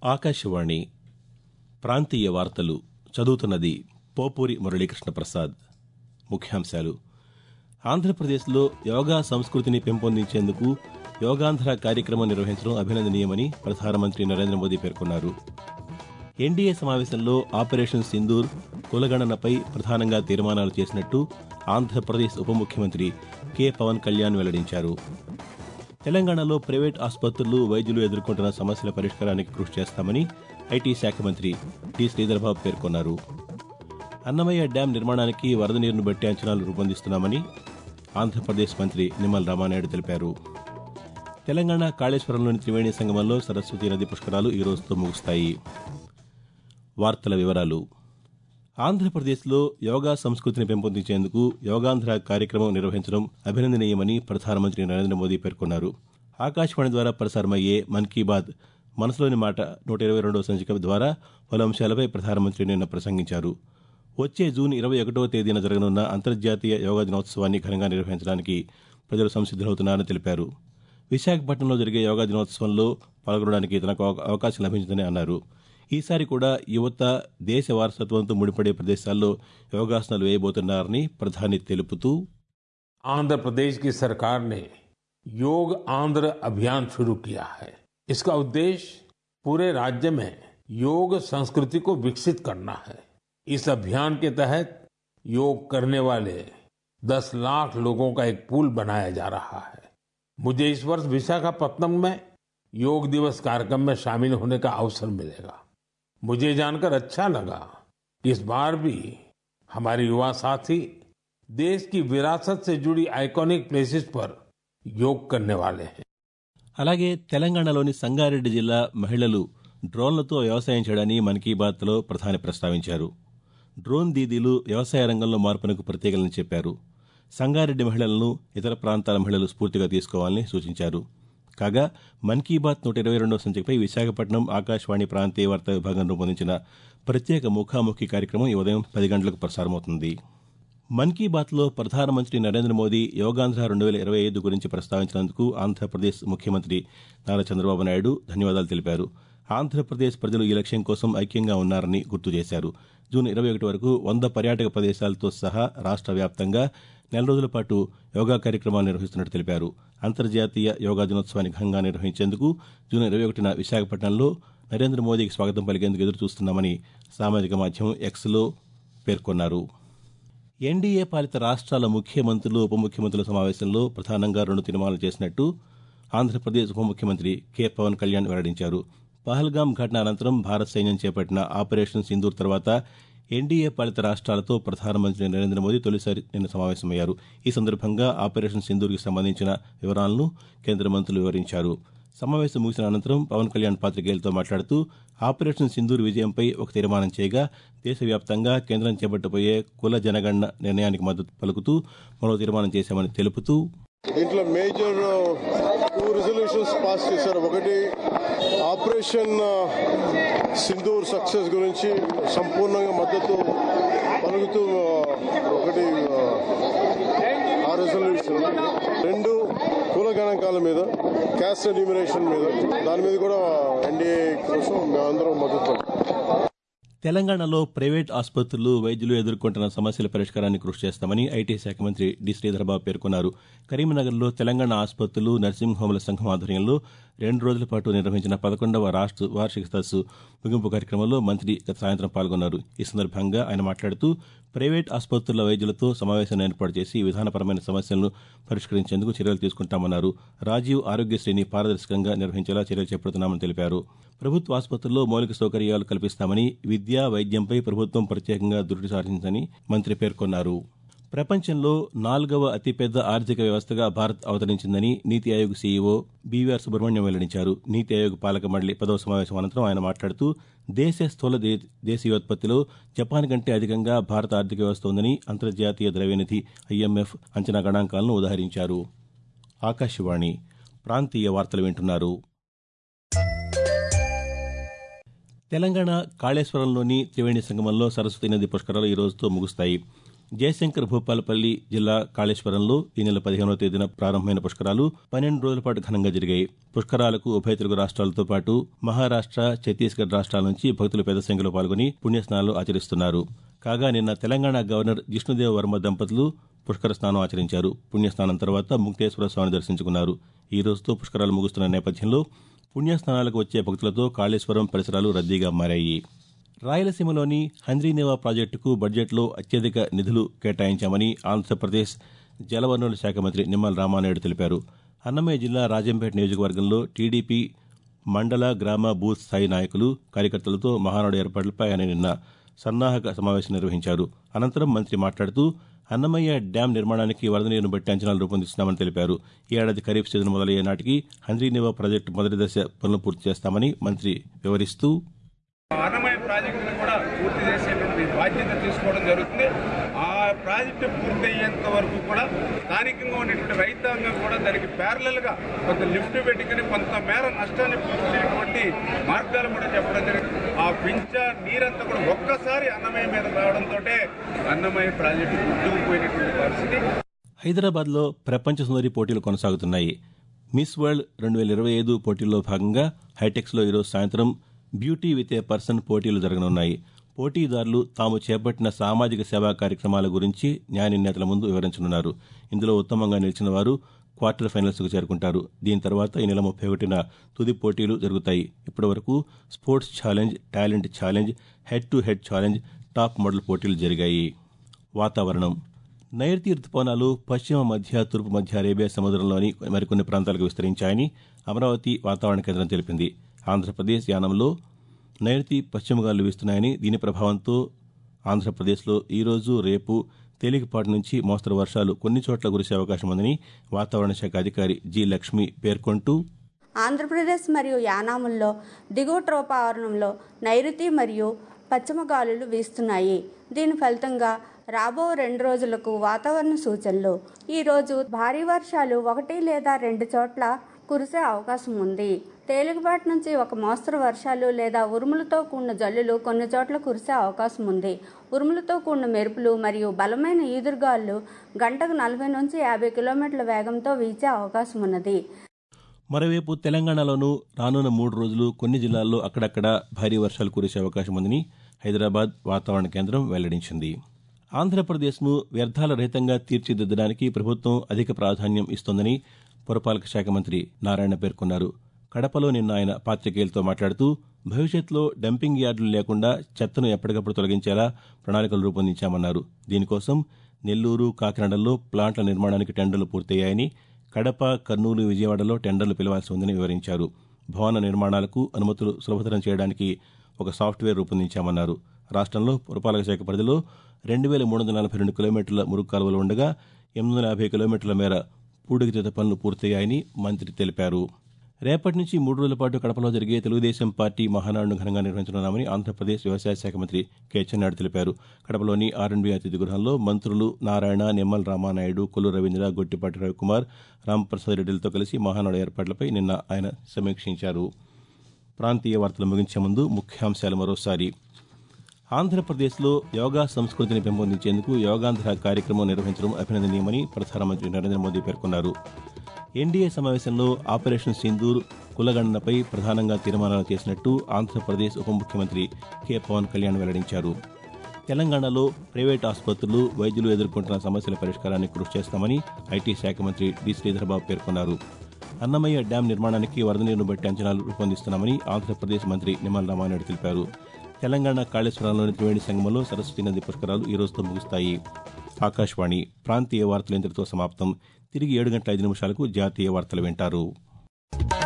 ఆకాశవాణి ప్రాంతీయ వార్తలు చదువుతున్నది పోపూరి మురళీకృష్ణ ప్రసాద్ ముఖ్యాంశాలు ఆంధ్రప్రదేశ్లో యోగా సంస్కృతిని పెంపొందించేందుకు యోగాంధ్ర కార్యక్రమం నిర్వహించడం అభినందనీయమని ప్రధానమంత్రి నరేంద్ర మోదీ పేర్కొన్నారు ఎన్డీఏ సమావేశంలో ఆపరేషన్ సింధూర్ కులగణనపై ప్రధానంగా తీర్మానాలు చేసినట్టు ఆంధ్రప్రదేశ్ ఉప ముఖ్యమంత్రి కె పవన్ కళ్యాణ్ వెల్లడించారు తెలంగాణలో ప్రైవేట్ ఆసుపత్రులు వైద్యులు ఎదుర్కొంటున్న సమస్యల పరిష్కారానికి కృషి చేస్తామని ఐటీ శాఖ మంత్రి టి శ్రీధర్బాబు పేర్కొన్నారు అన్నమయ్య డ్యాం నిర్మాణానికి వరద నీరును బట్టి అంచనాలు రూపొందిస్తున్నామని ఆంధ్రప్రదేశ్ మంత్రి నిమ్మల రామానాయుడు తెలిపారు తెలంగాణ కాళేశ్వరంలోని త్రివేణి సంగమంలో సరస్వతి నది పుష్కరాలు ఈ రోజుతో ముగుస్తాయి వార్తల వివరాలు ఆంధ్రప్రదేశ్లో యోగా సంస్కృతిని పెంపొందించేందుకు యోగాంధ్ర కార్యక్రమం నిర్వహించడం అభినందనీయమని ప్రధానమంత్రి నరేంద్ర మోదీ పేర్కొన్నారు ఆకాశవాణి ద్వారా ప్రసారమయ్యే మన్ కీ బాత్ మనసులోని మాట నూట ఇరవై రెండవ సంచిక ద్వారా పలు అంశాలపై ప్రధానమంత్రి నిన్న ప్రసంగించారు వచ్చే జూన్ ఇరవై ఒకటవ తేదీన జరగనున్న అంతర్జాతీయ యోగా దినోత్సవాన్ని ఘనంగా నిర్వహించడానికి ప్రజలు సంసిద్దమవుతున్నారని తెలిపారు విశాఖపట్నంలో జరిగే యోగా దినోత్సవంలో పాల్గొనడానికి తనకు అవకాశం లభించిందని అన్నారు ఈసారి కూడా యువత దేశ వారసత్వంతో ముడిపడే ప్రదేశాల్లో యోగాసనాలు వేయబోతున్నారని ప్రధాని తెలుపుతూ आंध्र प्रदेश की सरकार ने योग आंध्र अभियान शुरू किया है इसका उद्देश्य पूरे राज्य में योग संस्कृति को विकसित करना है इस अभियान के तहत योग करने वाले 10 लाख लोगों का एक पूल बनाया जा रहा है मुझे इस वर्ष विशाखापत्तनम में योग दिवस कार्यक्रम में शामिल होने का अवसर मिलेगा मुझे जानकर अच्छा लगा कि इस बार भी हमारे युवा साथी देश की विरासत से जुड़ी आइकॉनिक प्लेसेस पर योग करने वाले हैं అలాగే తెలంగాణలోని సంగారెడ్డి జిల్లా మహిళలు డ్రోన్లతో వ్యవసాయం చేయడాన్ని మన్ కీ బాత్లో ప్రధాని ప్రస్తావించారు డ్రోన్ దీదీలు వ్యవసాయ రంగంలో మార్పునకు ప్రత్యేకలని చెప్పారు సంగారెడ్డి మహిళలను ఇతర ప్రాంతాల మహిళలు స్ఫూర్తిగా తీసుకోవాలని సూచించారు కాగా మన్ కీ బాత్ నూట ఇరవై రెండవ సంచికపై విశాఖపట్నం ఆకాశవాణి ప్రాంతీయ వార్తా విభాగం రూపొందించిన ప్రత్యేక ముఖాముఖి కార్యక్రమం ఈ ఉదయం పది గంటలకు ప్రసారమవుతుంది మన్ కీ బాత్లో ప్రధానమంత్రి నరేంద్ర మోదీ యోగాంధ్ర రెండు వేల ఇరవై ఐదు గురించి ప్రస్తావించినందుకు ఆంధ్రప్రదేశ్ ముఖ్యమంత్రి నారా చంద్రబాబు నాయుడు ధన్యవాదాలు తెలిపారు ఆంధ్రప్రదేశ్ ప్రజలు ఈ లక్ష్యం కోసం ఐక్యంగా ఉన్నారని గుర్తు చేశారు జూన్ ఇరవై ఒకటి వరకు వంద పర్యాటక ప్రదేశాలతో సహా రాష్ట్ర వ్యాప్తంగా నెల రోజుల పాటు యోగా కార్యక్రమాలు నిర్వహిస్తున్నట్టు తెలిపారు అంతర్జాతీయ యోగా దినోత్సవాన్ని ఘనంగా నిర్వహించేందుకు జూన్ ఇరవై ఒకటిన విశాఖపట్నంలో నరేంద్ర మోదీకి స్వాగతం పలికేందుకు ఎదురు చూస్తున్నామని సామాజిక మాధ్యమం ఎక్స్లో పేర్కొన్నారు ఎన్డీఏ పాలిత రాష్ట్రాల ముఖ్యమంత్రులు ఉప ముఖ్యమంత్రుల సమావేశంలో ప్రధానంగా రెండు తీర్మానాలు చేసినట్టు ఆంధ్రప్రదేశ్ ఉప ముఖ్యమంత్రి కె పవన్ కళ్యాణ్ వెల్లడించారు పహల్గాం ఘటన అనంతరం భారత సైన్యం చేపట్టిన ఆపరేషన్ సింధూర్ తర్వాత ఎన్డీఏ పాలిత రాష్ట్రాలతో ప్రధానమంత్రి నరేంద్ర మోదీ తొలిసారి నిన్న సమావేశమయ్యారు ఈ సందర్భంగా ఆపరేషన్ సింధూర్కి సంబంధించిన వివరాలను కేంద్ర మంత్రులు వివరించారు సమావేశం ముగిసిన అనంతరం పవన్ కళ్యాణ్ పాతికేయులతో మాట్లాడుతూ ఆపరేషన్ సింధూర్ విజయంపై ఒక తీర్మానం చేయగా దేశవ్యాప్తంగా కేంద్రం చేపట్టబోయే కుల జనగణన నిర్ణయానికి మద్దతు పలుకుతూ మరో తీర్మానం చేశామని తెలుపుతూ దీంట్లో మేజర్ టూ రిజల్యూషన్స్ పాస్ చేశారు ఒకటి ఆపరేషన్ సింధూర్ సక్సెస్ గురించి సంపూర్ణంగా మద్దతు పలుకుతూ ఒకటి ఆ రెజల్యూషన్ రెండు కుల గణాంకాల మీద క్యాస్ట్ ఎన్యూమినేషన్ మీద దాని మీద కూడా ఎన్డీఏ కోసం మేమందరం మద్దతు తెలంగాణలో ప్రైవేట్ ఆసుపత్రులు వైద్యులు ఎదుర్కొంటున్న సమస్యల పరిష్కారానికి కృషి చేస్తామని ఐటీ శాఖ మంత్రి డి శ్రీధర్బాబు పేర్కొన్నారు కరీంనగర్లో తెలంగాణ ఆసుపత్రులు నర్సింగ్ హోంల సంఘం ఆధ్వర్యంలో రెండు రోజుల పాటు నిర్వహించిన పదకొండవ రాష్ట్ర వార్షిక సదస్సు ముగింపు కార్యక్రమంలో మంత్రి గత సాయంత్రం పాల్గొన్నారు ఈ సందర్భంగా ఆయన మాట్లాడుతూ ప్రైవేట్ ఆసుపత్రుల వైద్యులతో సమావేశాన్ని ఏర్పాటు చేసి విధానపరమైన సమస్యలను పరిష్కరించేందుకు చర్యలు తీసుకుంటామన్నారు రాజీవ్ ఆరోగ్యశ్రేణి పారదర్శకంగా నిర్వహించేలా చర్యలు చేపడుతున్నామని తెలిపారు ప్రభుత్వ ఆసుపత్రుల్లో మౌలిక సౌకర్యాలు కల్పిస్తామని విద్య వైద్యంపై ప్రభుత్వం ప్రత్యేకంగా దృష్టి సారించిందని మంత్రి పేర్కొన్నారు ప్రపంచంలో నాలుగవ అతిపెద్ద ఆర్థిక వ్యవస్థగా భారత్ అవతరించిందని నీతి ఆయోగ్ సీఈఓ బీవీఆర్ సుబ్రహ్మణ్యం వెల్లడించారు నీతి ఆయోగ్ పాలక మండలి పదవ సమావేశం అనంతరం ఆయన మాట్లాడుతూ దేశ స్థూల దేశీయోత్పత్తిలో జపాన్ కంటే అధికంగా భారత ఆర్థిక వ్యవస్థ ఉందని అంతర్జాతీయ ద్రవ్యనిధి ఐఎంఎఫ్ అంచనా గణాంకాలను ఉదాహరించారు ఆకాశవాణి ప్రాంతీయ వార్తలు వింటున్నారు తెలంగాణ కాళేశ్వరంలోని త్రివేణి సంగమంలో సరస్వతి నది పుష్కరాలు ఈ రోజుతో ముగుస్తాయి జయశంకర్ భూపాలపల్లి జిల్లా కాళేశ్వరంలో ఈ నెల పదిహేనవ తేదీన ప్రారంభమైన పుష్కరాలు పన్నెండు రోజుల పాటు ఘనంగా జరిగాయి పుష్కరాలకు ఉభయ తెలుగు రాష్ట్రాలతో పాటు మహారాష్ట ఛత్తీస్గఢ్ రాష్ట్రాల నుంచి భక్తులు పెద్ద సంఖ్యలో పాల్గొని పుణ్యస్నానాలు ఆచరిస్తున్నారు కాగా నిన్న తెలంగాణ గవర్నర్ జిష్ణుదేవ్ వర్మ దంపతులు పుష్కర స్నానం ఆచరించారు పుణ్యస్నానం తర్వాత ముక్తేశ్వర స్వామిని దర్శించుకున్నారు ఈ రోజుతో పుష్కరాలు ముగుస్తున్న నేపథ్యంలో పుణ్యస్నానాలకు వచ్చే భక్తులతో కాళేశ్వరం పరిసరాలు రద్దీగా మారాయి రాయలసీమలోని హంద్రీనేవా ప్రాజెక్టుకు బడ్జెట్లో అత్యధిక నిధులు కేటాయించామని ఆంధ్రప్రదేశ్ జలవనరుల శాఖ మంత్రి నిమ్మల రామానాయుడు తెలిపారు అన్నమయ్య జిల్లా రాజంపేట నియోజకవర్గంలో టీడీపీ మండల గ్రామ బూత్ స్థాయి నాయకులు కార్యకర్తలతో మహానాడు ఏర్పాట్లపై ఆయన నిన్న సన్నాహక సమావేశం నిర్వహించారు అనంతరం మంత్రి మాట్లాడుతూ అన్నమయ్య డ్యాం నిర్మాణానికి వరద నీరును బట్టి అంచనాలు రూపొందిస్తున్నామని తెలిపారు ఈ ఏడాది ఖరీఫ్ సీజన్ మొదలయ్యే నాటికి హంద్రీనేవా ప్రాజెక్టు మొదటి దశ పనులు పూర్తి చేస్తామని మంత్రి వివరిస్తూ అన్నమయ్య ప్రాజెక్టును కూడా పూర్తి చేసేటువంటి బాధ్యత తీసుకోవడం జరుగుతుంది ఆ ప్రాజెక్టు పూర్తి అయ్యేంత వరకు కూడా స్థానికంగా ఉన్నటువంటి రైతాంగం కూడా దానికి ప్యారలల్ గా కొంత లిఫ్ట్ పెట్టుకుని కొంత మేర నష్టాన్ని పూర్చేటువంటి మార్గాలు కూడా చెప్పడం జరిగింది ఆ పింఛ నీరంతా కూడా ఒక్కసారి అన్నమయ్య మీద రావడంతో అన్నమయ్య ప్రాజెక్టు గుర్తుకుపోయినటువంటి పరిస్థితి హైదరాబాద్లో ప్రపంచ సుందరి పోటీలు కొనసాగుతున్నాయి మిస్ వరల్డ్ రెండు వేల ఇరవై ఐదు పోటీల్లో భాగంగా హైటెక్స్లో ఈరోజు సాయంత్రం బ్యూటీ విత్ ఏ పర్సన్ పోటీలు జరగనున్నాయి పోటీదారులు తాము చేపట్టిన సామాజిక సేవా కార్యక్రమాల గురించి న్యాయ నిర్ణేతల ముందు వివరించనున్నారు ఇందులో ఉత్తమంగా నిలిచిన వారు క్వార్టర్ ఫైనల్స్కు చేరుకుంటారు దీని తర్వాత ఈ నెల ముప్పై ఒకటిన తుది పోటీలు జరుగుతాయి ఇప్పటి వరకు sports challenge talent challenge head to head challenge top model పోటీలు జరిగాయి వాతావరణం నైరుతి రుతుపవనాలు పశ్చిమ మధ్య తూర్పు మధ్య అరేబియా సముద్రంలోని మరికొన్ని ప్రాంతాలకు విస్తరించాయని అమరావతి వాతావరణ కేంద్రం తెలిపింది ఆంధ్రప్రదేశ్ యానంలో నైరుతి పశ్చిమ గాలులు వీస్తున్నాయని దీని ప్రభావంతో ఆంధ్రప్రదేశ్లో ఈరోజు రేపు తేలికపాటి నుంచి మోస్తరు వర్షాలు కొన్ని చోట్ల కురిసే అవకాశం ఉందని వాతావరణ శాఖ అధికారి జి లక్ష్మి పేర్కొంటూ ఆంధ్రప్రదేశ్ మరియు యానాముల్లో దిగువ ట్రోపావరణంలో నైరుతి మరియు పశ్చిమ గాలులు వీస్తున్నాయి దీని ఫలితంగా రాబో రెండు రోజులకు వాతావరణ సూచనలు ఈరోజు భారీ వర్షాలు ఒకటి లేదా రెండు చోట్ల కురిసే అవకాశం ఉంది తేలికపాటి నుంచి ఒక మోస్తరు వర్షాలు లేదా ఉరుములతో కూడిన జల్లులు కొన్ని చోట్ల కురిసే అవకాశం ఉంది ఉరుములతో కూడిన మెరుపులు మరియు బలమైన ఈదురుగాలు గంటకు నలభై నుంచి యాభై కిలోమీటర్ల వేగంతో వీచే అవకాశం ఉన్నది మరోవైపు తెలంగాణలోనూ రానున్న మూడు రోజులు కొన్ని జిల్లాల్లో అక్కడక్కడ భారీ వర్షాలు కురిసే అవకాశం ఉందని హైదరాబాద్ వాతావరణ కేంద్రం వెల్లడించింది ఆంధ్రప్రదేశ్ను వ్యర్థాల రహితంగా తీర్చిదిద్దడానికి ప్రభుత్వం అధిక ప్రాధాన్యం ఇస్తోందని పురపాలక శాఖ మంత్రి నారాయణ పేర్కొన్నారు కడపలో నిన్న ఆయన పాతికేయులతో మాట్లాడుతూ భవిష్యత్తులో డంపింగ్ యార్డులు లేకుండా చెత్తను ఎప్పటికప్పుడు తొలగించేలా ప్రణాళికలు రూపొందించామన్నారు దీనికోసం నెల్లూరు కాకినాడల్లో ప్లాంట్ల నిర్మాణానికి టెండర్లు పూర్తయ్యాయని కడప కర్నూలు విజయవాడలో టెండర్లు పిలవాల్సి ఉందని వివరించారు భవన నిర్మాణాలకు అనుమతులు సులభతరం చేయడానికి ఒక సాఫ్ట్వేర్ రూపొందించామన్నారు రాష్ట్రంలో పురపాలక శాఖ పరిధిలో రెండు వేల మూడు వందల నలభై రెండు కిలోమీటర్ల మురుగు కాలువలు ఉండగా ఎనిమిది వందల యాభై కిలోమీటర్ల మేర పూడికతీత పనులు పూర్తయ్యాయని మంత్రి తెలిపారు రేపటి నుంచి మూడు రోజుల పాటు కడపలో జరిగే తెలుగుదేశం పార్టీ మహానాడును ఘనంగా నిర్వహించనున్నామని ఆంధ్రప్రదేశ్ వ్యవసాయ శాఖ మంత్రి కె చెన్నాయుడు తెలిపారు కడపలోని ఆర్ఎండ్బీ అతిథి గృహంలో మంత్రులు నారాయణ నిమ్మల రామానాయుడు కొల్లు రవీంద్ర గొట్టిపాటి రవికుమార్ రాంప్రసాద్ రెడ్డిలతో కలిసి మహానాడు ఏర్పాట్లపై నిన్న ఆయన సమీక్షించారు ప్రాంతీయ వార్తలు ముగించే ముందు ముఖ్యాంశాలు మరోసారి ఆంధ్రప్రదేశ్లో యోగా సంస్కృతిని పెంపొందించేందుకు యోగాంధ్ర కార్యక్రమం నిర్వహించడం అభినందనీయమని ప్రధానమంత్రి నరేంద్ర మోదీ పేర్కొన్నారు ఎన్డీఏ సమావేశంలో ఆపరేషన్ సింధూర్ కులగణనపై ప్రధానంగా తీర్మానాలు చేసినట్టు ఆంధ్రప్రదేశ్ ఉప ముఖ్యమంత్రి కె పవన్ కళ్యాణ్ వెల్లడించారు తెలంగాణలో ప్రైవేట్ ఆసుపత్రులు వైద్యులు ఎదుర్కొంటున్న సమస్యల పరిష్కారానికి కృషి చేస్తామని ఐటీ శాఖ మంత్రి డి శ్రీధర్బాబు పేర్కొన్నారు అన్నమయ్య డ్యాం నిర్మాణానికి వరద నీరును బట్టి అంచనాలు రూపొందిస్తున్నామని ఆంధ్రప్రదేశ్ మంత్రి నిమ్మల రామానాయుడు తెలిపారు తెలంగాణ కాళేశ్వరంలోని త్రివేణి సంగమంలో సరస్వతి నది పుష్కరాలు ఈ రోజుతో ముగుస్తాయి ఆకాశవాణి ప్రాంతీయ వార్తలు ఇంతటితో సమాప్తం తిరిగి ఏడు గంటల ఐదు నిమిషాలకు జాతీయ వార్తలు వింటారు